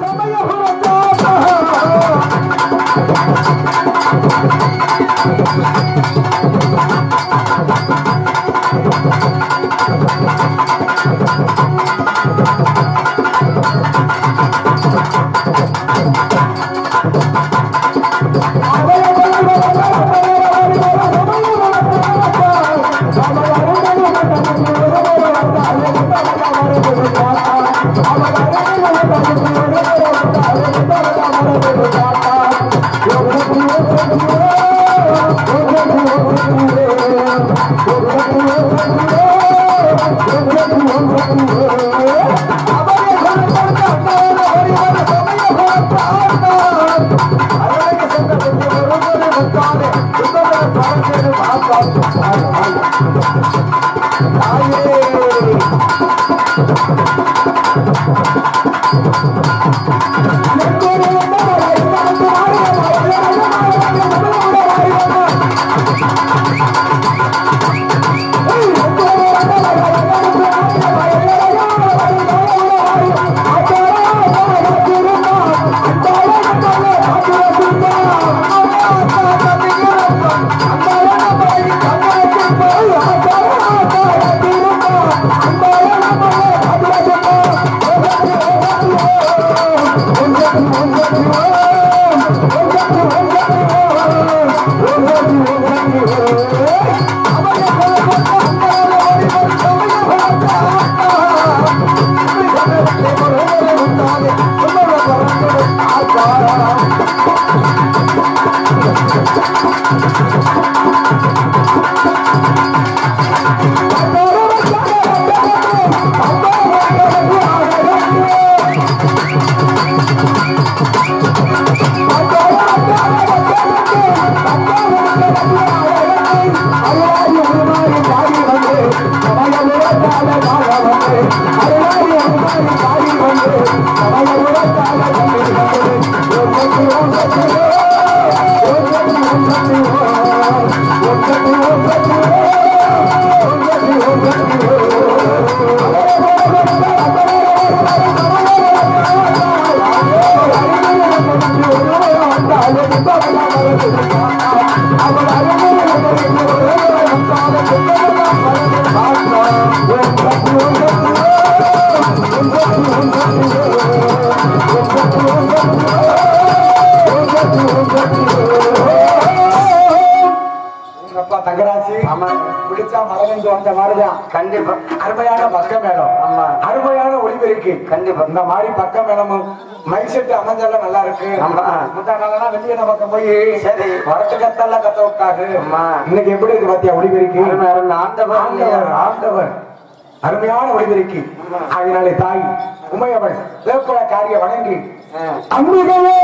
உங்க அப்பா தங்கராசி ஆமா பிடிச்சா மரணிந்து வந்த மாதிரிதான் கண்டிப்பா அருமையான பக்க மேளம் ஆமா. அருமையான ஒளிபெருக்கு கண்டிப்பா. இந்த மாதிரி பக்க மேளமும் மைக் செட் அமைஞ்சாலும் நல்லா இருக்கு ஆமா. முந்தா நாளெல்லாம் வெளியே பக்கம் போய் சரி. வரட்டு கத்தெல்லாம் கத்த விட்டாரு ஆமா. இன்னைக்கு எப்படி இருக்கு பாத்தியா ஒளிபெருக்கு அருமை, அருமை. ஆண்டவர் இல்லையா? ஆண்டவர் ஆண்டவர் அருமையான ஒளிபெருக்கு அதனாலே தாய் உமையவள் வேப்பல காரிய வணங்கி ஆ. அம்பிகையே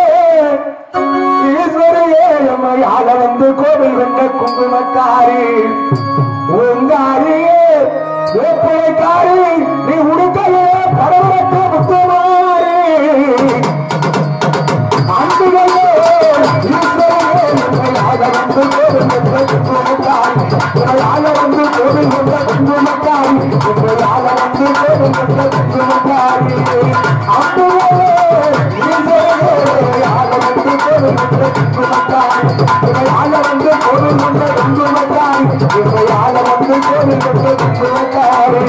ஈஸ்வரியே நம்மை ஆள வந்து கோவில் வென்ற குங்குமக்காரி உங்காரியே வேப்பிலைக்காரி நீ உடுக்கையே பரவரட்டு முத்துமாரி அம்பிகையே ஈஸ்வரியே நம்மை ஆள வந்து கோவில் வென்ற குங்குமக்காரி உன்னை ஆள வந்து கோவில் வென்ற குங்குமக்காரி உன்னை ஆள வந்து கோவில் வென்ற குங்குமக்காரி அம்பிகையே ஈஸ்வரியே ஆள வந்து கோவில் வென்ற குங்குமக்காரி உன்னை ஆள வந்து கோவில் வென்ற குங்குமக்காரி உன்னை ஆள வந்து கோவில் வென்ற குங்குமக்காரி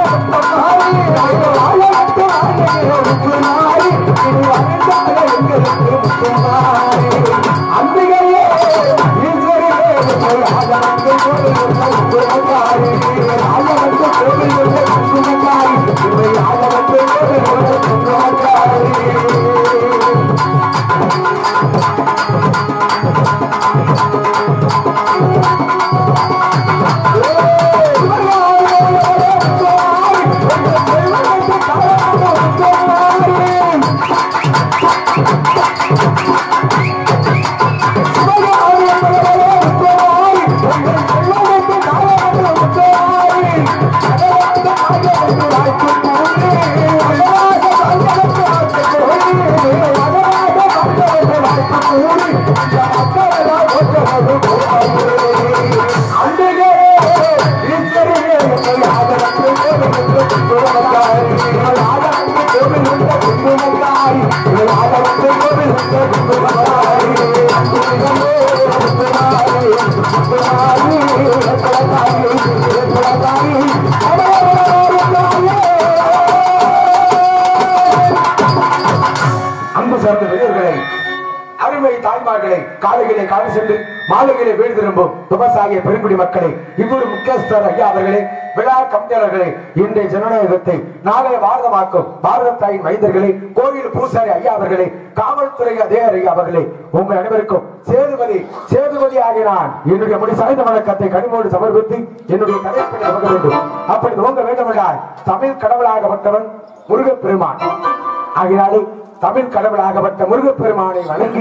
அன்பு சார்ந்த பெரியவர்களை அருமை தாய்மார்களை காலையிலே காலை சென்று மாலையிலே வீடு திரும்பும் விவசாய பெருங்குடி மக்களை இவ்வொரு முக்கியஸ்தர் ஐயா அவர்களே விழா கம்ஜலர்களே இன்றைய ஜனநாயகத்தை நாளைய பாரதமாக்கும் பாரத தாயின் மைந்தர்களே கோயில் பூசாரி ஐயா அவர்களே காவல்துறை அதிகாரி ஐயா அவர்களே உங்கள் அனைவருக்கும் சேதுபதி சேதுபதி ஆகினான் என்னுடைய முடி சாய்ந்த வணக்கத்தை கனிமோடு சமர்ப்பித்து என்னுடைய கதைப்படி நமக்க வேண்டும் அப்படி துவங்க வேண்டுமென்றால் தமிழ் கடவுளாகப்பட்டவன் முருகப் பெருமான் ஆகினாலே தமிழ் கடவுளாகப்பட்ட முருகப்பெருமானை வணங்கி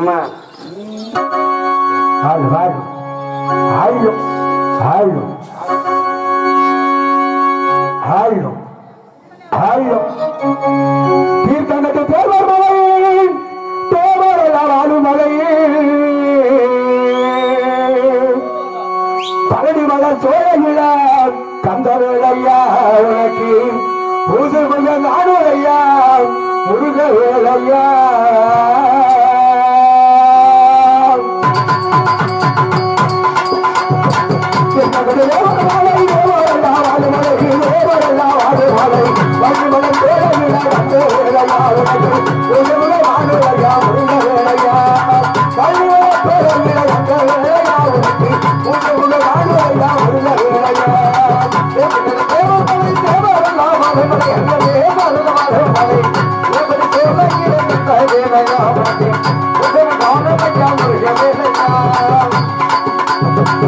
ஆளு, ஆளு. ஆளும் ஆளும் ஆளும் ஆளும் தீர்த்தங்கத்து தேவர் மலை தேவர் எல்லாம் ஆளும் மலை பழனி மலர் சோழகில கந்தவேலையா உனக்கு பூசை கொண்ட நாடுவையா முருக வேலையா வேலையா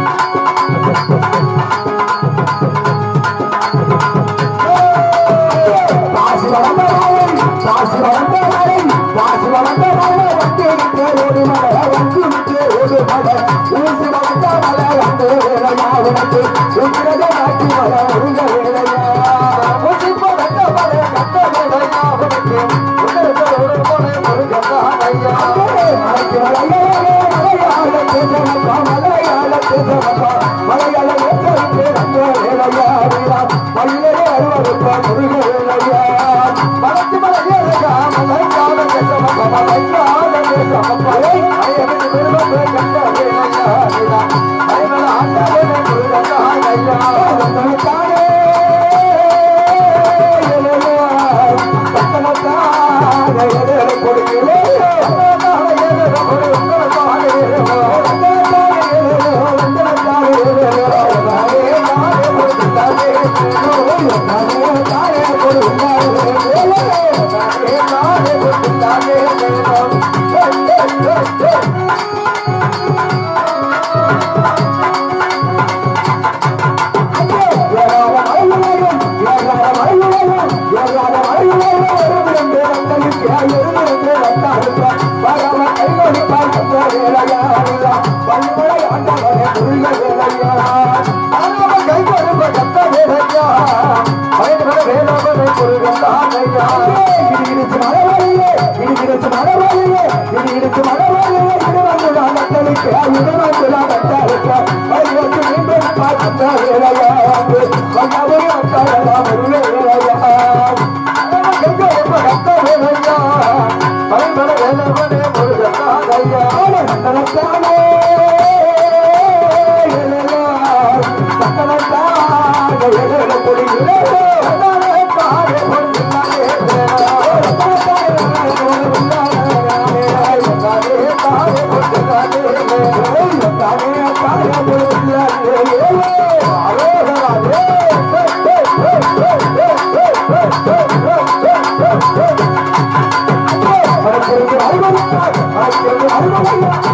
பாசி வளர்ந்த மலை, பாசி வளர்ந்த மலை, பாசி வளர்ந்த மலை, வந்து விட்டு ஓடு மலை, வந்து விட்டு ஓடு மலை, ஊசி வளர்ந்த மலை, வந்து வேலையா உனக்கு, உத்திரக காட்சி மலை, உருக வேலையா. ஊசி வளர்ந்த மலை, கட்ட வேலையா உனக்கு, உத்திரக ஓடு மலை, முருக வேலையா. மலைக்கு மலையாளே, மலையாள பேசவப்பா, மலையாள பேசவப்பா, மலையாள பேசவிட்டு வந்த வேலையா வீரா, மயிலே அருவருப்பா, முருக வேலையா. மலைக்கு மலையாளையா, மலையாள பேசவப்பா, மலையாள பேசவப்பா, ஏய், மலையனுக்கு விரும்ப கட்ட வேலையா வீரா, மலைமல ஆண்டவனே முருக வேலையா. வந்தனத்தானே, வேலையா, வந்தனத்தானே, எதிரே கொடுக்கிறே, வந்தனத்தானே, எதிரே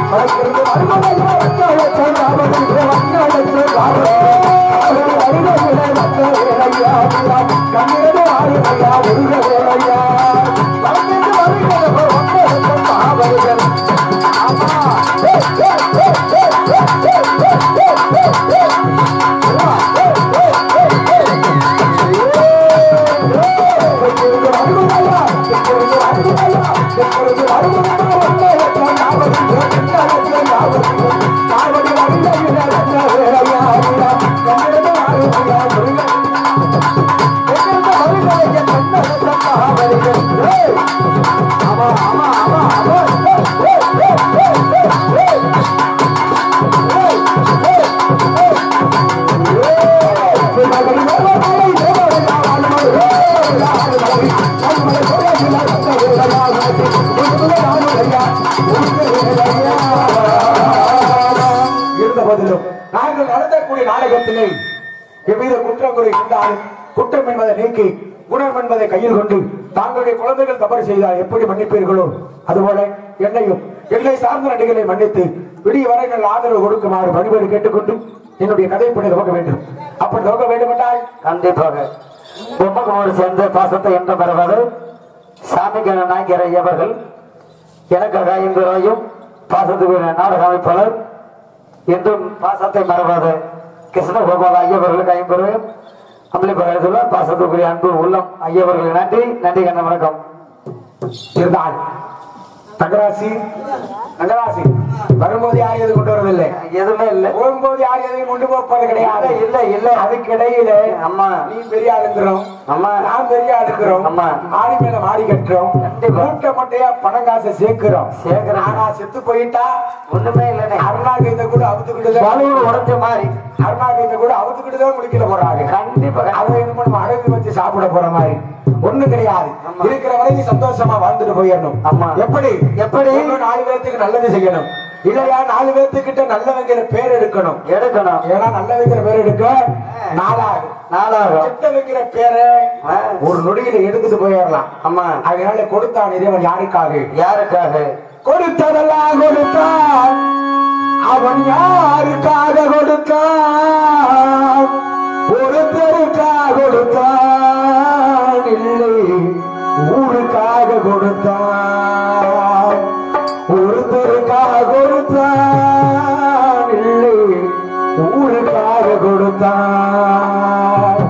வடக்கிருந்து வருவதையா வச்சாலட்சம் ராமனுக்கு வச்சாலட்சம் ராமனுக்கு வருவதில்லை மற்ற வேலையா கண்ணிரது ஆயுதையா உரிய வேலையா வடக்கிருந்து வருகிறது ஒன்றே லட்சம் மாவர்கள் ஆமா ஏ, ஏ, ஏ, ஏ, ஏ, ஏ, ஏ, ஏ, ஏ, ஏ. ஆமா, ஏ, ஏ, ஏ, ஏ. எப்பொழுது வருவதையா எப்பொழுது வருவதையா எப்பொழுது வருவதையா ஒன்றே லட்சம் மாவர்கள் கண்ணிரது மாவர்கள் காவடி வருகையில வந்த வேலையா கண்ணிரது ஆயுதையா உரிய எங்கிருந்து வருவதையா கண்ணிரது மாவர்கள் ஏய் ஆமா ஆமா ஆமா ஆமா ஏய், ஏய், ஏய், ஏய், ஏய், ஏய். இருந்த போதிலும் நாங்கள் நடத்தக்கூடிய நாடகத்திலே எவ்வித குற்றம் குறை இருந்தாலும் குற்றம் என்பதை நீக்கி குணம் என்பதை கையில் கொண்டு தாங்களுடைய குழந்தைகள் தவறு செய்தால் எப்படி மன்னிப்பீர்களோ அதுபோல என்னையும் என்னை சார்ந்த நடிகளை மன்னித்து விடிய வரை நல்ல ஆதரவு கொடுக்குமாறு பணிபோடு கேட்டுக்கொண்டு என்னுடைய கதைப்படி துவக்க வேண்டும் அப்படி துவக்க வேண்டும் என்றால் கண்டிப்பாக பொம்மகுமார் சேர்ந்த பாசத்தை என்று பெறுவது சாமிக்கு நாயகர் ஐயவர்கள் எனக்காக ஐந்து ரூபாயும் பாசத்துக்கு நாடக அமைப்பாளர் என்றும் பாசத்தை மறவாத கிருஷ்ணகோபால் ஐயவர்களுக்கு ஐம்பது ரூபாயும் அமளிப்பாக எழுதுள்ளார் பாசத்துக்குரிய அன்பு உள்ளம் ஐயவர்கள் நன்றி நன்றி கண்ண வணக்கம் இருந்தால் தங்கராசி தங்கராசி வரும்போது யாரும் எதுவும் கொண்டு வரவில்லை எதுவுமே இல்லை போகும்போது யாரும் எதையும் கொண்டு போறது கிடையாது இல்ல இல்ல அதுக்கு இடையில அம்மா நீ பெரிய ஆளுங்கிறோம் அம்மா நான் பெரிய ஆளுங்கிறோம் ஆமா. ஆடி மேல மாடி கட்டுறோம் கண்டிப்பா. மூட்டை மூட்டையா பணம் காசை சேர்க்கிறோம் சேர்க்கிறோம். ஆனா செத்து போயிட்டா ஒண்ணுமே இல்லைண்ணே அருணாகத்தை கூட அவுத்துக்கிட்டு பாலிவுட் உடஞ்ச மாதிரி அருணாகத்தை கூட அவுத்துக்கிட்டு தான் குளிக்கல போறாங்க கண்டிப்பா அதை என்னமோ நம்ம அழகு வச்சு சாப்பிட போற மாதிரி ஒண்ணு கிடையாது ஆமா. இருக்கிற வரைக்கும் சந்தோஷமா வாழ்ந்துட்டு போயிடணும் ஆமா. எப்படி எப்படி? ஒண்ணு நாலு பேர்த்துக்கு நல்லது செய்யணும் இல்லையா நாலு பேர்த்துக்கிட்ட நல்லவங்கிற பேர் எடுக்கணும் எடுக்கணும் ஏன்னா நல்லவங்கிற பேர் எடுக்க நாளாகும் நாளாகும் கெட்ட வைக்கிற பேரை ஆ. ஒரு நொடியில எடுத்துட்டு போயிடலாம் அம்மா அதனால கொடுத்தான் இறைவன் யாருக்காக யாருக்காக கொடுத்ததெல்லாம் கொடுத்தான் அவன் யாருக்காக கொடுத்தான் ஒருத்தருக்காக கொடுத்தான் இல்லை ஊருக்காக கொடுத்தான் ஒருத்தருக்காக கொடுத்தான் இல்லை ஊருக்காக கொடுத்தான்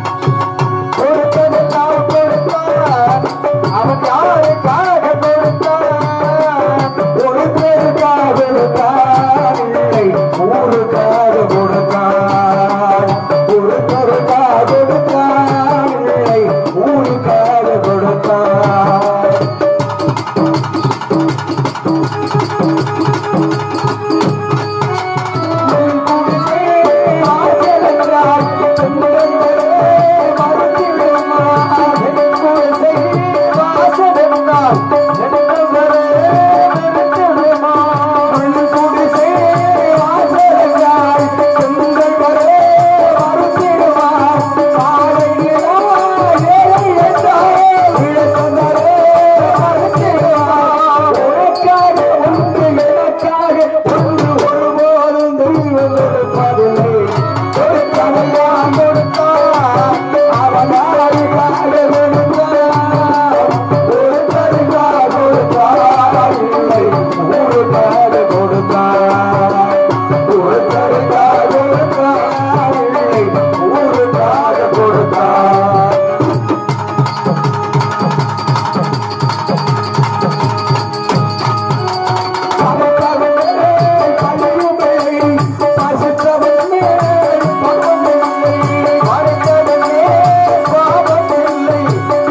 கொடுத்ததெல்லாம் கொடுத்தான் அவன் யாருக்காக கொடுத்தான் ஒரு பேருக்காக கொடுத்தான் இல்லை ஊருக்காக கொடுத்தான் ஒருத்தருக்காக கொடுத்தான் இல்லை ஊருக்காக கொடுத்தான் கொடுத்தான் பாவமில்லை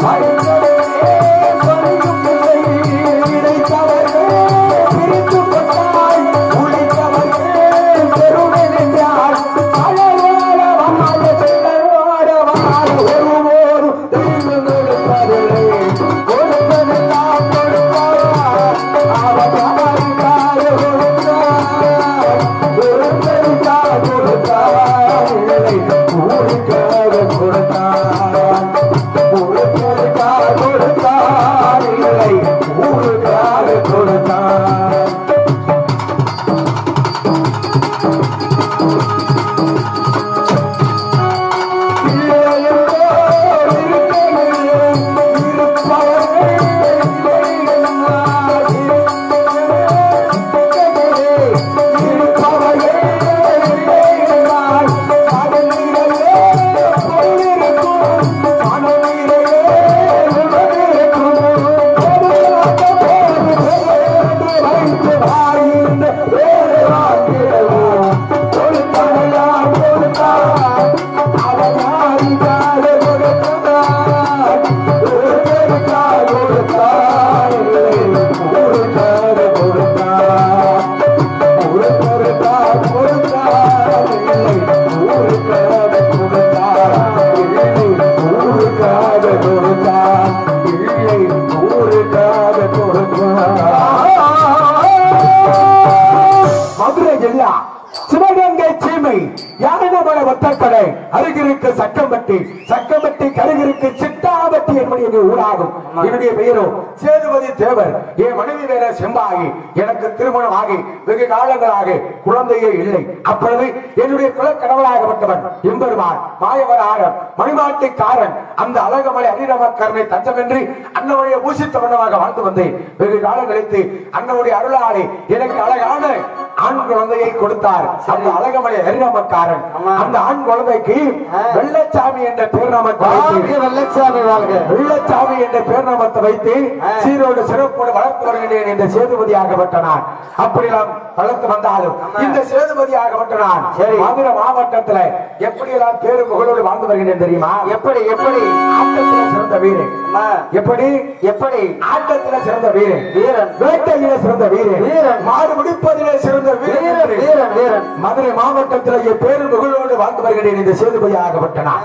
சிட்டாபட்டி என்பது எங்க ஊராகும் என்னுடைய பெயரோ சேதுபதி தேவர் என் மனைவி வேற செம்பாகி எனக்கு திருமணம் ஆகி வெகு காலங்களாக குழந்தையே இல்லை அப்பொழுது என்னுடைய குலக்கடவுளாகப்பட்டவன் எம்பெருமான் மாயவராரன் மணிமாட்டுக்காரன் அந்த அழகமலை அனிரமக்கரனை தஞ்சமென்று அண்ணனுடைய பூசித்த வண்ணமாக வாழ்ந்து வந்தேன் வெகு காலம் கழித்து அண்ணனுடைய அருளாலே எனக்கு அழகான ஆண் குழந்தையை கொடுத்தார் அந்த அழகமலை அரிராமக்காரன் ஆமா. அந்த ஆண் குழந்தைக்கு ஆ. வெள்ளச்சாமி என்ற பேர் நமக்கு வாழ்க வெள்ளச்சாமி வாழ்க வெள்ளச்சாமி என்ற பேர் நாமத்தை வைத்து ஆ. சீரோடு சிறப்போடு வளர்த்து வருகிறேன் என்ற சேதுபதி ஆகப்பட்ட நான் அப்படி நாம் வளர்த்து வந்தாலும் ஆமா. இந்த சேதுபதி ஆகப்பட்ட நான் சரி. மதுரை மாவட்டத்துல எப்படி எல்லாம் பேரு புகழோடு வாழ்ந்து வருகிறேன் தெரியுமா எப்படி எப்படி ஆட்டத்துல சிறந்த வீரன் அம்மா, எப்படி எப்படி ஆட்டத்துல சிறந்த வீரன் வீரன் வேட்டையில சிறந்த வீரன் வீரன். மாடு முடிப்பதிலே சிறந்த வீரன் வீரன் வீரன் வீரன் மதுரை மாவட்டத்திலேயே பேரு புகழோடு வாழ்ந்து வருகிறேன் இந்த சேதுபதி ஆகப்பட்ட நான்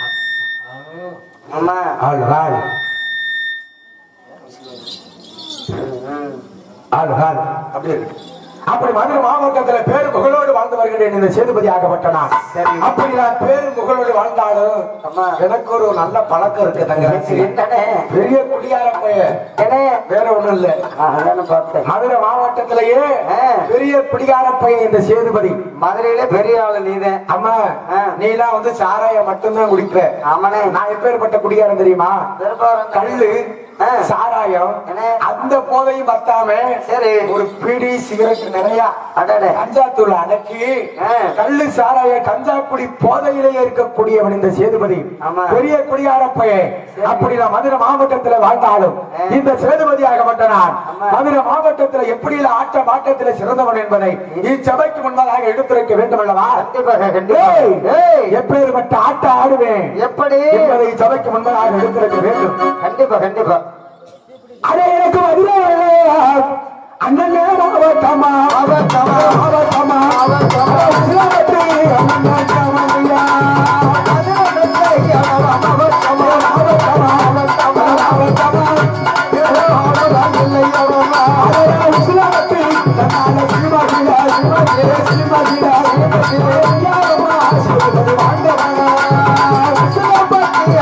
அம்மா ஆள்றாள் ஆள்றாள் அப்படி இருக்கு அப்படி மதுரை மாவட்டத்துல பேரு புகழோடு வாழ்ந்து வருகிறேன் இந்த சேதுபதி ஆகப்பட்ட நான் சரி. அப்படி நான் பேரு புகழோடு வாழ்ந்தாலும் அம்மா. எனக்கு ஒரு நல்ல பழக்கம் இருக்கு தங்கராசி என்னடே பெரிய குடியார பையன் என்னே வேற ஒண்ணும் இல்ல அதான பார்த்தேன் மதுரை மாவட்டத்திலேயே ஆ. பெரிய குடிகார பையன் இந்த சேதுபதி மதுரையில பெரிய ஆளு நீதான் அம்மா ஆ. நீ எல்லாம் வந்து சாராயம் மட்டும்தான் குடிக்கிற ஆமாண்ணே நான் எப்பேற்பட்ட குடிகாரன் தெரியுமா திருப்பாரம் கல்லு ஆ. சாராயம் என்ன? அந்த போதையும் பத்தாம சரி. ஒரு பீடி சிகரெட் நிறைய அடடே. கஞ்சா தூள் அடக்கி ஆ. கல்லு சாராய கஞ்சா குடி போதையிலேயே இருக்கக்கூடியவன் இந்த சேதுபதி ஆமா. பெரிய குடியார பையன் அப்படி நான் மதுரை மாவட்டத்துல வாழ்ந்தாலும் ஆ. இந்த சேதுபதி ஆகப்பட்ட நான் ஆமா. மதுரை மாவட்டத்துல எப்படி ஆட்ட மாட்டத்துல சிறந்தவன் என்பதை இச்சபைக்கு முன்பதாக எடுத்துரைக்க வேண்டும் அல்லவா கண்டிப்பாக கண்டிப்பா ஏய், ஏய், எப்பேற்பட்ட ஆட்ட ஆடுவேன் எப்படி என்பதை சபைக்கு முன்பதாக எடுத்துரைக்க வேண்டும் கண்டிப்பா கண்டிப்பா அடே எனக்கு மதுரை அண்ணனே மாவட்டமா மாவட்டமா மாவட்டமா மாவட்டமா சிலவட்டி அண்ணன் சமந்தியா மாவட்டமா மாவட்டமா மாவட்டமா மாவட்டமா சிலவட்டி தன்னால சிவகிலா சிவகிலா சிவகிலா சிவகிலா சிவகிலா வாழ்ந்தவனா சிலவட்டி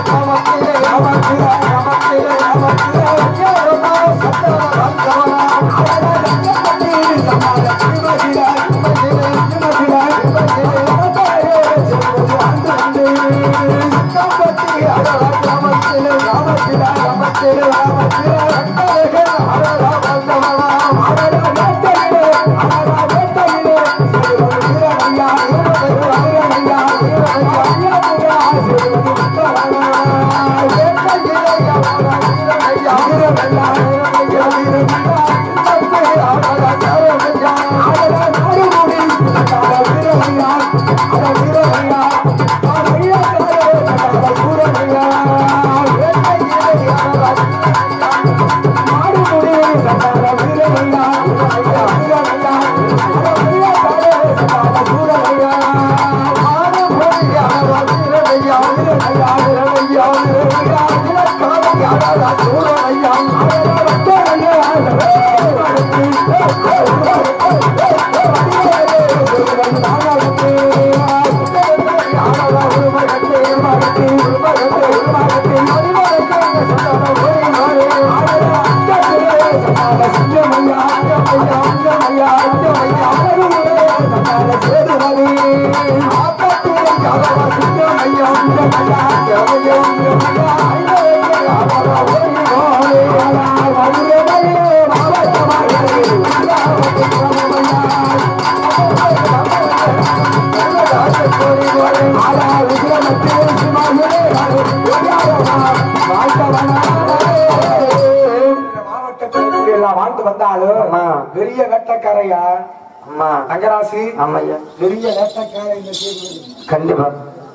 மாவட்டத்தில் இப்படி எல்லாம் வாழ்ந்து வந்தாலும் ஆமா. பெரிய வேட்டக்காரையா அம்மா தங்கராசி ஆமையா பெரிய வேட்டக்காரை இந்த சேதுபதி கண்டிப்பா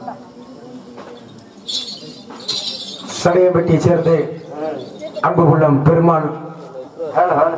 சடையப்பட்டியை சேர்ந்து அன்பு உள்ளம் பெருமாள் ஹலோ ஹலோ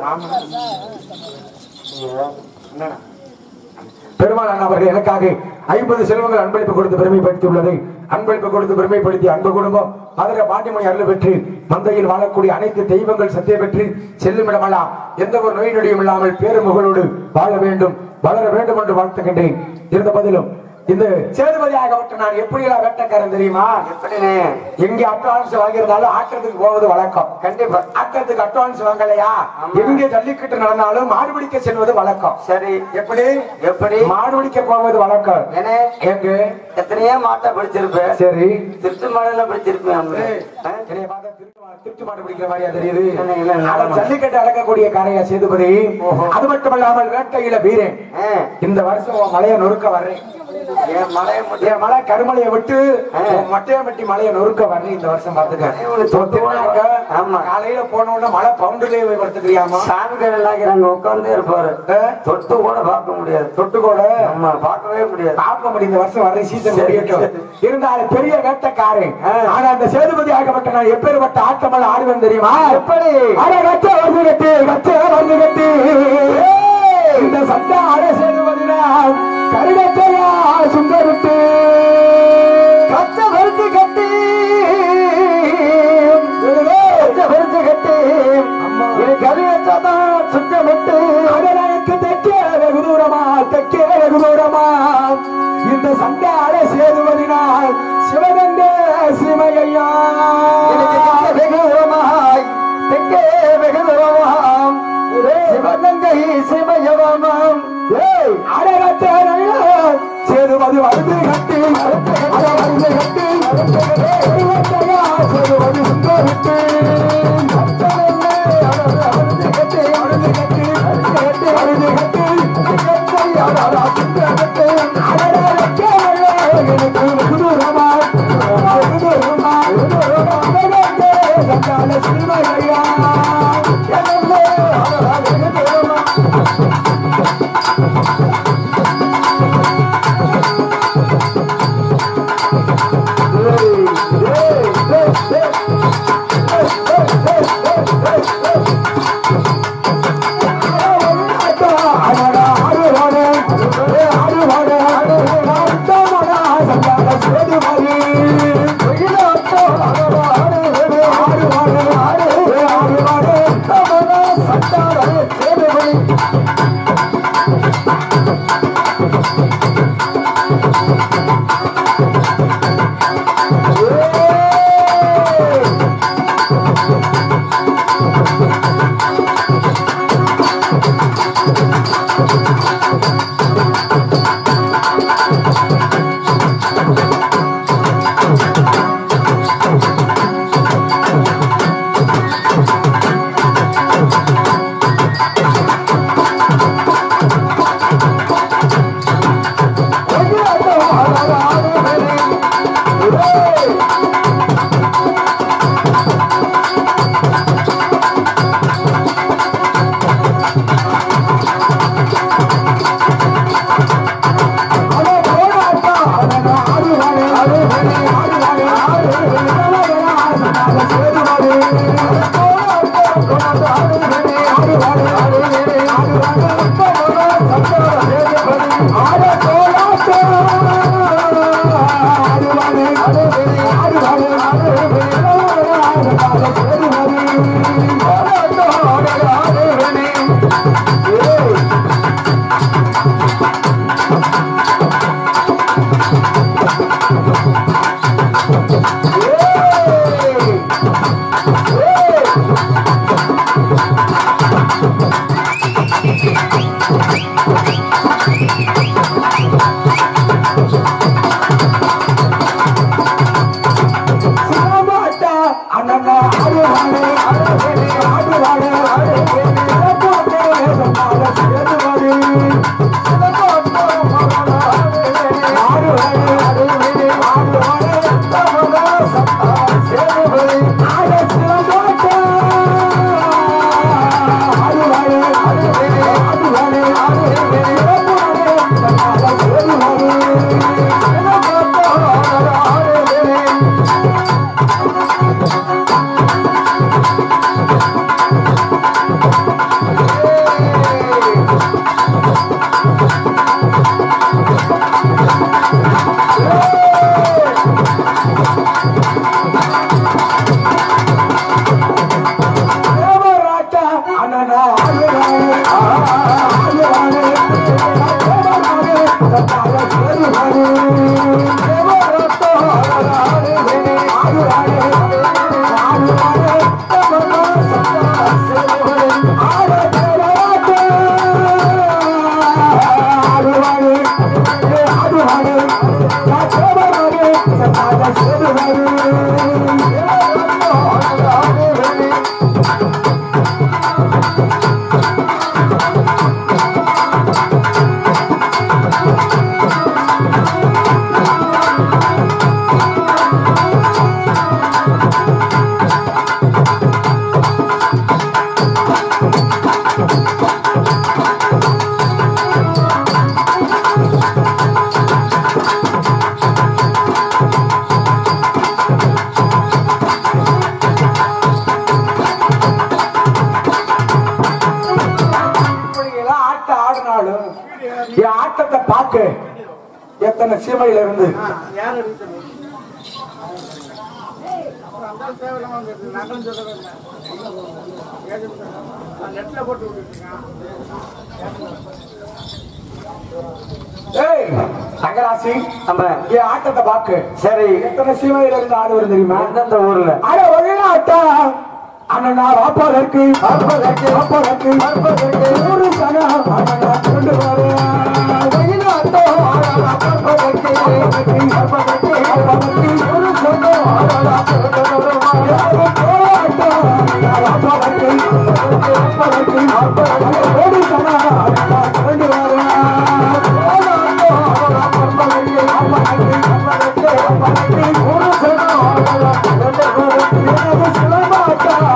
பெருமாள் அண்ணா அவர்கள் எனக்காக ஐம்பது செல்வங்கள் அன்பளிப்பு கொடுத்து பெருமைப்படுத்தியுள்ளது அன்பளிப்பு கொடுத்து பெருமைப்படுத்தி அன்பு குடும்பம் மதுரை பாண்டிமணி அருள் பெற்று மந்தையில் வாழக்கூடிய அனைத்து தெய்வங்கள் சத்திய பெற்று செல்லுமிடமெல்லாம் எந்த ஒரு நோய் நொடியும் இல்லாமல் பேருமுகளோடு வாழ வேண்டும் வளர வேண்டும் என்று வாழ்த்துகின்றேன் இருந்த பதிலும் இந்த சேதுபதி ஆகப்பட்ட நான் எப்படி எல்லாம் வேட்டக்காரன் தெரியுமா எப்படின்னு எங்க அட்வான்ஸ் வாங்கியிருந்தாலும் ஆட்டத்துக்கு போவது வழக்கம் கண்டிப்பா ஆட்டத்துக்கு அட்வான்ஸ் வாங்கலையா ஆமா. எங்க ஜல்லிக்கட்டு நடந்தாலும் மாடு பிடிக்க செல்வது வழக்கம் சரி எப்படி எப்படி மாடு பிடிக்க போவது வழக்கம் ஏனே எங்க எத்தனையோ மாட்டை பிடிச்சிருப்பேன் சரி திருட்டு மாடல பிடிச்சிருப்பேன் ஏய், என்னைய பார்த்தா திருட்டு மா- திருட்டு மாடு பிடிக்கிற மாதிரியா தெரியுது இல்ல, இல்ல, இல்ல. ஆனா ஜல்லிக்கட்டு அடக்கக்கூடிய காரையா சேதுபதி அது மட்டுமல்லாமல் வேட்டையில வீரன் ஆ, இந்த வருஷம் உன் மலையை நொறுக்க வர்றேன் என் மலையை முடி என் மலை கருமலையை விட்டு ஆ. உன் மட்டையம்பட்டி மலையை நொறுக்க வர்றேன் இந்த வருஷம் பாத்துக்க உனக்கு தொட்டு திருநாங்க, ஆமா. காலையில போன உடனே மழை பவுண்டுலயே போய் படுத்துக்கிறியாமா சாமிகள் எல்லாம் அங்க உட்கார்ந்தே இருப்பாரு ஆ? தொட்டு கூட பார்க்க முடியாது தொட்டு கூட ஆமா பார்க்கவே முடியாது பார்க்க முடியும் இந்த வருஷம் வர்ற சீசன் சரி, முடியட்டும் சரி. இருந்தாலும் பெரிய வேட்டைக்காரன் ஆ. ஆனா அந்த சேதுபதி ஆகப்பட்ட நான் எப்பேற்பட்ட ஆட்டமெல்லாம் ஆடுவேன் தெரியுமா எப்படி? அட கச்ச வந்து கட்டு கச்ச வந்து கட்டு இந்த சட்ட அட சேதுபதினா கருடத்தையா சுந்தரித்து கச்ச வருத்து கட்டி கச்ச வருத்து கட்டி இது கருடத்தான் சுத்தமிட்டு அடனுக்கு தெற்கே வெகு தூரமா தெற்கே வெகு தூரமா இந்த சண்டாட சேதுவதினால் சிவகங்க சிமையா வெகு தூரமாய் தெற்கே வெகு தூரமாம் சிவகங்கை சிமயவமாம் அடகத்தே சேதுவது வருது கட்டி அட வருது கட்டி சேதுவது சுந்தரித்து பாக்கு எத்தனை சீமையில இருந்து ஏய் தங்கராசி நம்ம என் ஆட்டத்தை பாக்கு சரி எத்தனை சீமையில இருந்து ஆடு வரும் தெரியுமா எந்தெந்த ஊர்ல அட ஒழுங்காட்டா அண்ணனா வாப்பாதற்கு வாப்பாதற்கு வாப்பாதற்கு வாப்பாதற்கு நூறு சனம் அண்ணனா கொண்டு வர ஒழுங்காட்டோ வாப்பாதற்கு வாப்பாதற்கு வாப்பாதற்கு வாப்பாதற்கு நூறு சனம் அண்ணனா கொண்டு வர போராட்டோ வாப்பாதற்கு வாப்பாதற்கு வாப்பாதற்கு நூறு சனம் அண்ணனா கொண்டு வர போராட்டோ வாப்பாதற்கு வாப்பாதற்கு வாப்பாதற்கு வாப்பாதற்கு நூறு சனம் அண்ணனா கொண்டு வர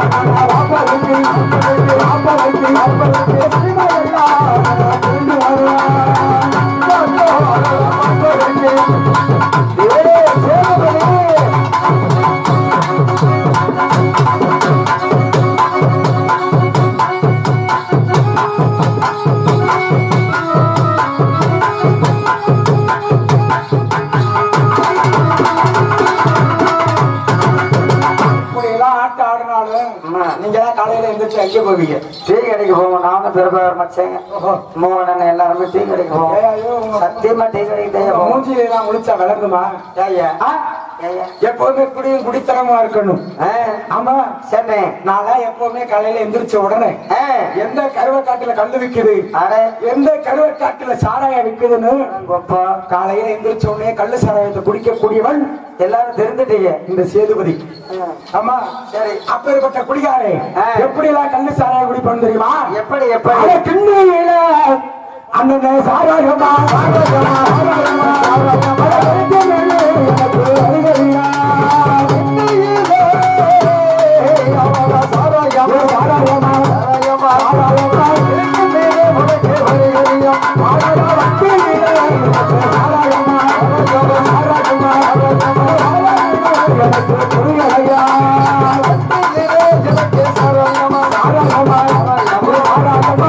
இப்படியெல்லாம் ஆட்டம் ஆடினாலும் ஆமா. நீங்க தான் காலையில எந்திரிச்சு எங்க போவீங்க டீ கடைக்கு போவோம் நானும் பிறப்பார் மச்சேங்க மோகனன் எல்லாருமே டீ கடைக்கு போவோம் ஏய், ஐயோ, உங்க- சத்தியமா டீ கடைக்கு தான் உங்க போவோம் மூஞ்சில எல்லாம் முழிச்சா விளங்குமா ஏய்யா ஆ? ஏய்யா எப்பவுமே குடியும் குடித்தனமா இருக்கணும் ஆ, ஆமா சரி நான் எப்பவுமே காலையில எந்திரிச்ச உடனே ஆ, எந்த கருவக்காட்டுல கல்லு விக்குது அட எந்த கருவக்காட்டுல சாராயம் விக்குதுன்னு கொப்பா காலையில எந்திரிச்ச உடனே கள்ளு சாராயத்தை குடிக்கக்கூடியவன் எல்லாரும் தெரிஞ்சுட்டீங்க இந்த சேதுபதி ஆ, ஆமா சரி அப்பேற்பட்ட குடிகாரே ஆ. எப்படி எல்லாம் கள்ளு சாராயம் குடிப்பான்னு தெரியுமா எப்படி எப்படி அட கிண்ணியில அண்ணனே சாராயமா சாராயமா சாராயமா சாராயமா அட வெங்கமேலே எனக்கு அருகறியா கிண்ணியிலே அவரா சாராயமா சாராயமா சாராயமா சாராயமா வெங்கமேலே உனக்கு அருகறியா ஆடா வக்கியிலே எனக்கு சாராயமா சாராயமா சாராயமா சாராயமா எனக்கு புரியலையா வெங்கமேலே எனக்கு சாராயமா சாராயமா சாராயமா சாராயமா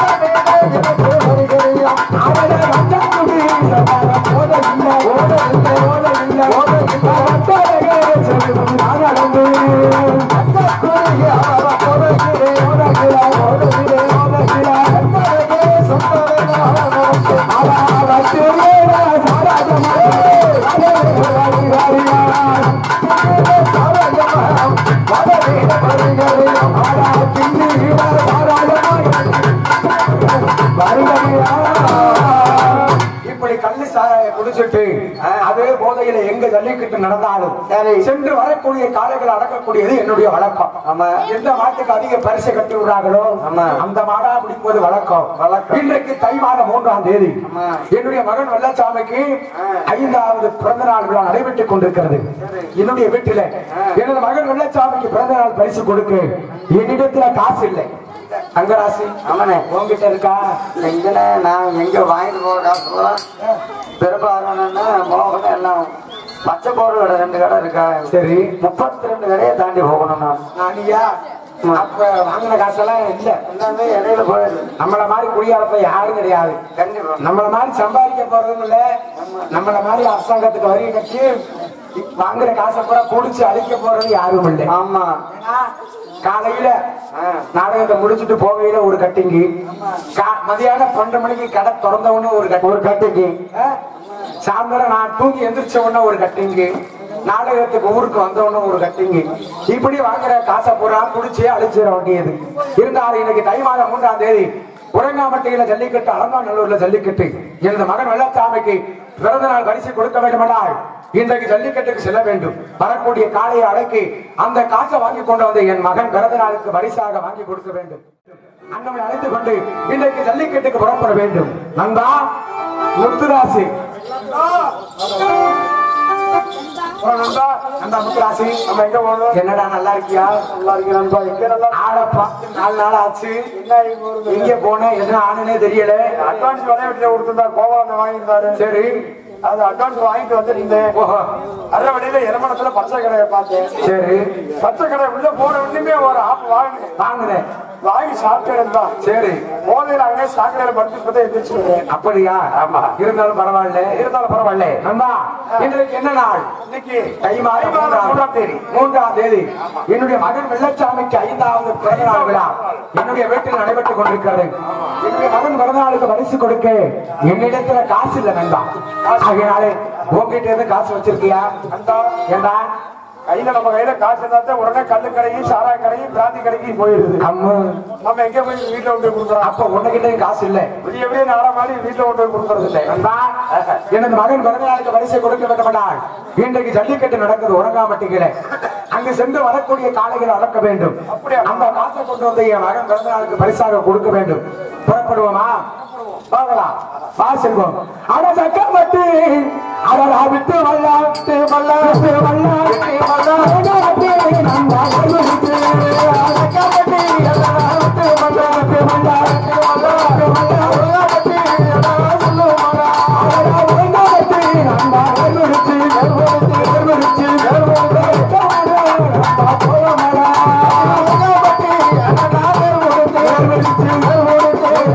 இப்படி கள்ளு சாராய குடிச்சிட்டு அதே போதையில எங்க ஜல்லிக்கட்டு நடந்தாலும் சரி. சென்று வரக்கூடிய காளைகளை அடக்கக்கூடியது என்னுடைய வழக்கம் ஆமா. எந்த மாட்டுக்கு அதிக பரிசு கட்டி விடுறாங்களோ ஆமா. அந்த மாடா பிடிப்பது வழக்கம் வழக்கம். இன்றைக்கு தை மாதம் மூன்றாம் தேதி ஆமா. என்னுடைய மகன் வெள்ளச்சாமிக்கு ஆ. ஐந்தாவது பிறந்த நாள் விழா நடைபெற்றுக் கொண்டிருக்கிறது என்னுடைய வீட்டில எனது மகன் வெள்ளச்சாமிக்கு பிறந்த நாள் பரிசு கொடுக்க என்னிடத்துல காசு இல்லை அங்கராசி ஆமாண்ணே உங்ககிட்ட இருக்கா எங்கன நான் எங்க வாங்கிட்டு போக காசு பூரா பெரும்பாலான மோகன் எல்லாம் பச்சை போர் கடை ரெண்டு கடை இருக்கா சரி முப்பத்தி ரெண்டு கடையை தாண்டி போகணும் நான் நானியா அப்ப வாங்கின காசெல்லாம் இல்ல எல்லாமே இடையில போயிடுது நம்மள மாதிரி குடியாரப்ப யாரும் கிடையாது கண்டிப்பா நம்மள மாதிரி சம்பாதிக்க போறதும் இல்ல நம்மள மாதிரி அரசாங்கத்துக்கு வரி கட்டி வாங்குற காசை பூரா குடிச்சு அழிக்க போறது யாரும் இல்லை ஆமா ஏன்னா, காலையில ஆ. நாடகத்தை முடிச்சிட்டு போகையில ஒரு கட்டிங்கு கா- மதியானம் பன்னெண்டு மணிக்கு கடை திறந்த உடனே ஒரு கட்டி ஒரு கட்டைக்கு ஆ? சாயந்தரம் நான் தூங்கி எந்திரிச்ச உடனே ஒரு கட்டிங்கு நாடகத்துக்கு ஊருக்கு வந்த உடனே ஒரு கட்டிங்கு இப்படி வாங்குற காசை பூரா குடிச்சு அழிச்சிட வேண்டியது இருந்தாலும் இன்னைக்கு தை மாதம் மூன்றாம் தேதி உரங்காமட்டையில ஜல்லிக்கட்டு அலங்காநல்லூர்ல ஜல்லிக்கட்டு எனது மகன் வெள்ளச்சாமிக்கு பிறந்த நாள் பரிசு கொடுக்க வேண்டுமென்றால் இன்றைக்கு ஜல்லிக்கட்டுக்கு செல்ல வேண்டும் வரக்கூடிய காளையை அடக்கி அந்த காசை வாங்கி கொண்டு வந்து என் மகன் பிறந்த நாளுக்கு பரிசாக வாங்கி கொடுக்க வேண்டும் அண்ணனை அழைத்து கொண்டு இன்றைக்கு ஜல்லிக்கட்டுக்கு புறப்பட வேண்டும் நந்தா முத்துராசி நந்தா நந்தா முத்துராசி நம்ம எங்க போகணும் என்னடா நல்லா இருக்கியா நல்லா இருக்கு நண்பா எங்க நல்லா ஆள பார்த்து நாலு நாள் ஆச்சு எங்க போனேன் என்ன ஆனுனே தெரியல அட்வான்ஸ் விளையாட்டுல கொடுத்திருந்தா கோவாங்க வாங்கியிருந்தாரு சரி அது அட்வான்ஸ் வாங்கிட்டு வந்துருந்தேன் ஓஹோ அரை வழியில எரமணத்துல பச்சை கடையை பார்த்தேன் சரி பச்சை கடை உள்ள போன உடனே ஒரு ஆப் வாங்கினேன் வாங்குறேன் வாங்கி சாப்பிட்டேன் தான் சரி போதையில அங்கே சாக்கடையில படுத்துட்டு எந்திரிச்சு வருவேன். அப்படியா ஆமா. இருந்தாலும் பரவாயில்ல இருந்தாலும் பரவாயில்ல நண்பா இன்றைக்கு என்ன நாள் இன்னைக்கு தை மாதம் மாதம் மூன்றாம் தேதி மூன்றாம் தேதி என்னுடைய மகன் வெள்ளச்சாமிக்கு ஐந்தாவது பிறந்த நாள் விழா என்னுடைய வீட்டில் நடைபெற்றுக் கொண்டிருக்கிறது என்னுடைய மகன் பிறந்த நாளுக்கு பரிசு கொடுக்க என்னிடத்துல காசு இல்ல நண்பா ஆகையினாலே உங்ககிட்ட இருந்து காசு வச்சிருக்கியா அந்த ஏண்டா கையில நம்ம கையில காசு இருந்தா உடனே கல்லு கடையும் சாரா கடையும் பிராந்தி கடைக்கும் போயிடுது அம்மா நம்ம எங்க போய் வீட்டுல கொண்டு போய் கொடுக்குறோம் அப்ப உன்கிட்ட காசு இல்ல விடிய விடிய நாளா மாதிரி வீட்டுல கொண்டு போய் கொடுக்கறது இல்லை நண்பா எனது மகன் பிறந்த நாளுக்கு பரிசை கொடுக்க வேண்டுமானால் இன்றைக்கு ஜல்லிக்கட்டு நடக்குது உறங்காமட்டிகளே அங்கு சென்று வரக்கூடிய காளைகளை வளர்க்க வேண்டும் அப்படியா? அந்த காசை கொண்டு வந்து என் மகன் பிறந்த நாளுக்கு பரிசாக கொடுக்க வேண்டும் புறப்படுவோமா பார்க்கலாம் வா செல்வோம் அட சக்கமட்டி அவரா விட்டு வல்லாட்டு வல்லாட்டு வல்லாட்டு வல்லாட்டு நம்ம வல்லாட்டு சக்கமட்டி அவரா விட்டு வல்லாட்டு வல்லாட்டு வல்லாட்டு வல்லாட்டு சொல்லுவாரா அவரா வல்லாட்டு நம்ம வல்லாட்டு வல்லாட்டு வல்லாட்டு வல்லாட்டு போவமாடா சக்கமட்டி அவரா விட்டு வல்லாட்டு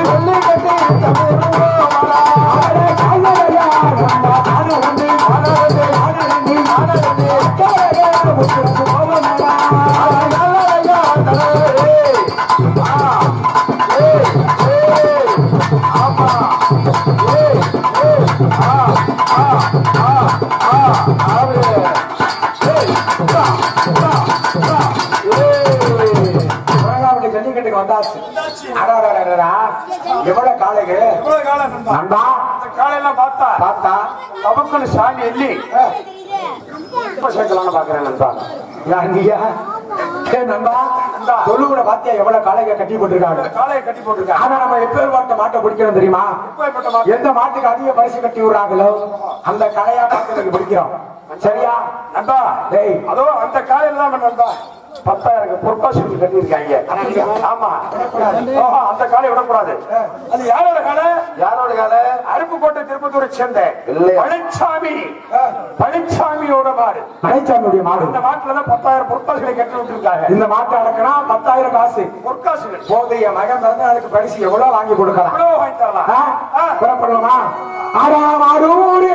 ஜல்லிக்கட்டுக்கு வந்தாச்சு அடாடாடாடா எவ்வளவு காலைக்கு இவ்வளவு காலம் நண்பா. நண்பா இந்த காலையெல்லாம் பார்த்தா பார்த்தா தமக்குன்னு சாமி எள்ளி இப்ப சேர்க்கலாம்னு பாக்குறேன் நண்பா யாருங்கய்யா ஏ நண்பா தொழுவுல பாத்தியா எவ்வளவு காளைக கட்டி போட்டிருக்காங்க இந்த காளையை கட்டி போட்டிருக்காங்க ஆனா நம்ம எப்பேற்பட்ட மாட்டை பிடிக்கிறோம் தெரியுமா எப்பேற்பட்ட மாட்டு? எந்த மாட்டுக்கு அதிக பரிசு கட்டி விடுறாங்களோ அந்த கலையா மாட்டுக்கு பிடிக்கிறோம் சரியா நண்பா டேய். அதோ அந்த காலையில தான் நண்பா பத்தாயிரம் பொற்காசு கட்டியிருக்காங்க ஆமா ஓஹோ, அந்த காலை விடக்கூடாது அது யாரோட காலை யாரோட காலை அருப்புக்கோட்டை திருப்பத்தூரை சேர்ந்த பழனிசாமி பழனிசாமியோட மாடு மலைச்சாமியுடைய மாடு இந்த மாட்டுல தான் பத்தாயிரம் பொற்காசுகளை கட்டி விட்டுருக்காங்க இந்த மாட்டை அடக்கினா பத்தாயிரம் காசு பொற்காசுகள் போதைய மகன் பிறந்த நாளுக்கு பரிசு எவ்வளவு வாங்கி கொடுக்கலாம் எவ்வளவு வாங்கி தரலாம் ஆ? ஆ. புறப்படுவோமா ஆறாமாரூரே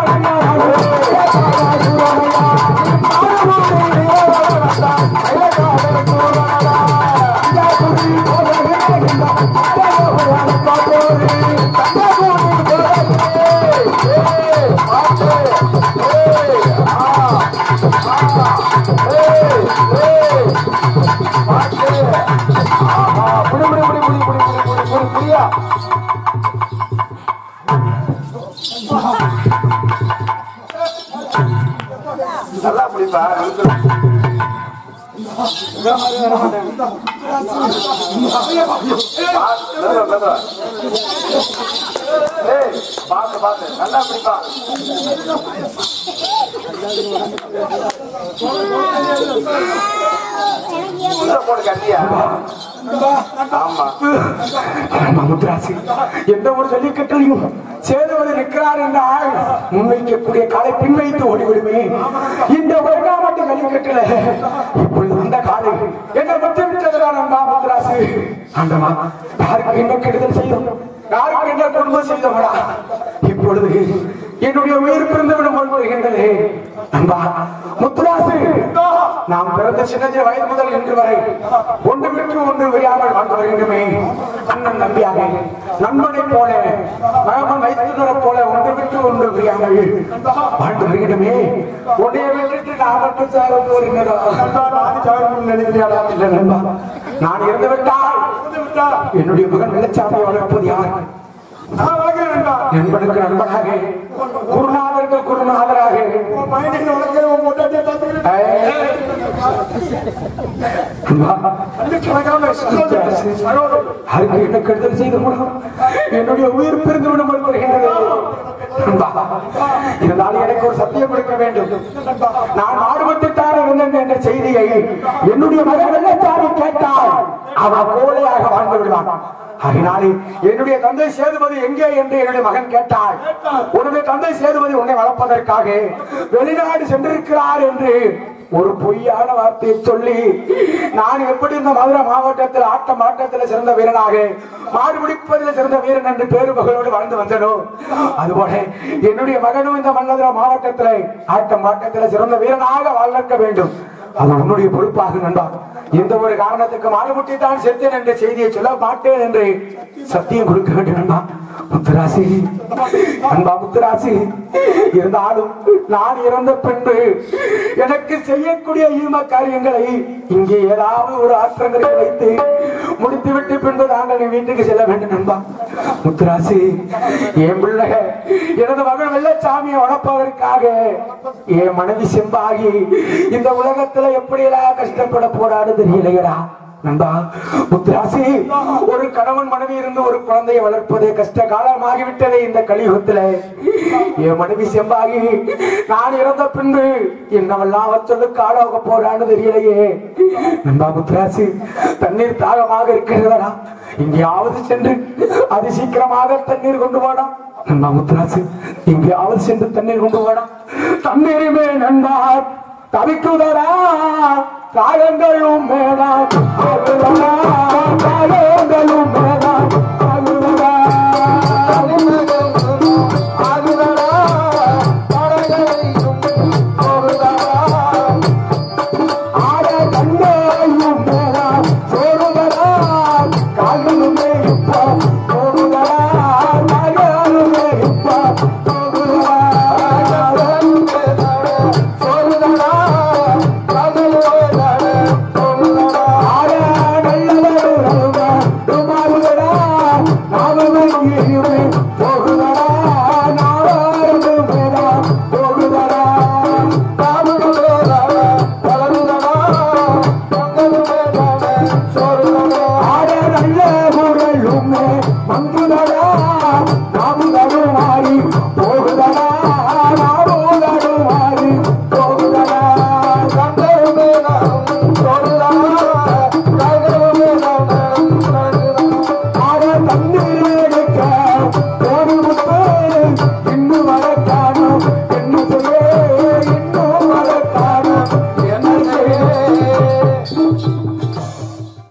புடி புடி புடி புடி புடி புடி புடி புடி புடியா நல்லா புடிப்பா பாத்து பாத்து நல்லா பிடிப்பா உள்ள போடு கட்டியா ஆமா ஆமா, முத்துராசி எந்த ஒரு ஜல்லிக்கட்டிலையும் சேதுவது நிற்கிறார் என்றால் முன்வைக்கக்கூடிய காலை பின்வைத்து ஓடிவிடுமே இந்த வருகாமட்டு ஜல்லிக்கட்டுல இப்பொழுது இந்த காலை என்ன பற்றி விட்டதுடா நண்பா முத்துராசி ஆண்டமா யாருக்கு என்ன கெடுதல் செய்தோம் யாருக்கு என்ன குடும்பம் செய்தோம்டா இப்பொழுது என்னுடைய உயிர் பிறந்து விடும் போல் வருகின்றது நண்பா முத்துராசி நாம் பிறந்த சின்னஞ்சிறு வயது முதல் இன்று வரை ஒன்று விட்டு ஒன்று விரியாமல் வாழ்ந்து வருகின்றமே அண்ணன் நம்பியாக நண்பனை போல மகமன் வைத்துனரை போல ஒன்று விட்டு ஒன்று விரியாமல் வாழ்ந்து வருகின்றமே உன்னைய விட்டுட்டு நான் மட்டும் சார போறீங்களா நினைக்கிறியாடா இல்ல நண்பா நான் இறந்து விட்டால் என்னுடைய மகன் வெள்ளச்சாமி வளர்ப்பது யார் நான் வளர்க்கிறேன் நண்பா. நண்பனுக்கு நண்பனாக குருநாதருக்கு குருநாதராக உன் பையனை வளர்க்கிறேன், உன் பொண்டாட்டியை பார்த்துக்கிறேன். ஏய். நண்பா, கணக்கான சகோதரர், சகோதரர். அதுக்கு என்ன கெடுதல் செய்து முடியும் என்னுடைய உயிர் பிரிந்து விடும் போல் வருகின்றது நண்பா, இருந்தாலும் எனக்கு ஒரு சத்தியம் கொடுக்க வேண்டும் நான் மாறுபட்டுத்தான் இருந்தேன் என்ற செய்தியை என்னுடைய மகன் வெள்ளச்சாமி கேட்டால் அவன் கோழையாக வாழ்ந்து விடுவான் அதனாலே என்னுடைய தந்தை சேதுபதி எங்கே என்று என்னுடைய மகன் கேட்டால் உன்னுடைய தந்தை சேதுபதி உன்னை வளர்ப்பதற்காக வெளிநாடு சென்றிருக்கிறார் என்று ஒரு பொய்யான வார்த்தையை சொல்லி நான் எப்படி இந்த மதுரை மாவட்டத்தில் ஆட்ட மாட்டத்தில் சிறந்த வீரனாக மாடு பிடிப்பதில் சிறந்த வீரன் என்று பேரு மகளோடு வாழ்ந்து வந்தனோ அதுபோல என்னுடைய மகனும் இந்த மன்னதுரை மாவட்டத்தில் ஆட்ட மாட்டத்தில் சிறந்த வீரனாக வாழ்க்க வேண்டும் அது உன்னுடைய பொறுப்பாக நண்பா எந்த ஒரு காரணத்துக்கு மாடுமுட்டி தான் செத்தேன் என்ற செய்தியை சொல்ல மாட்டேன் என்று சத்தியம் கொடுக்க வேண்டும் நண்பா முத்துராசி அன்பா முத்துராசி இருந்தாலும் நான் இறந்த பின்பு எனக்கு செய்யக்கூடிய ஈம காரியங்களை இங்கே ஏதாவது ஒரு ஆற்றங்களில் வைத்து முடித்துவிட்டு பின்பு நாங்கள் என் வீட்டுக்கு செல்ல வேண்டும் நண்பா முத்துராசி என் பிள்ளை எனது மகன் வெள்ளச்சாமியை வளர்ப்பதற்காக என் மனைவி செம்பாகி இந்த உலகத்துல எப்படியெல்லாம் கஷ்டப்பட போறான்னு தெரியலையடா நண்பா முத்துராசி ஒரு கணவன் மனைவி இருந்து ஒரு குழந்தையை வளர்ப்பதே கஷ்ட காலமாகிவிட்டதே இந்த கலியுகத்துல என் மனைவி செம்பாகி நான் இறந்த பின்பு என்னவெல்லாம் அவச்சொல்லுக்கு ஆளாக போறான்னு தெரியலையே நண்பா முத்துராசி தண்ணீர் தாகமாக இருக்கிறதா எங்கேயாவது சென்று அது சீக்கிரமாக தண்ணீர் கொண்டு வாடா நண்பா முத்துராசி எங்கேயாவது சென்று தண்ணீர் கொண்டு வாடா தண்ணீருமே நண்பா தவிக்குதரா காயங்களும் மேலாம் ஆகுதரா, காயங்களும் மேலாம் ஆகுதரா. ஆகுதரா, காயங்களும் ஆகுதரா. ஆட கண்ணையும் மேலாம் சோறுதரா, காயங்களுமே இப்ப போகுதரா, காயங்களுமே இப்ப போகுதரா. சோறுதரா, போகுதடா நாடுமாறி போகுதடா கண்டருமே நான் என்ன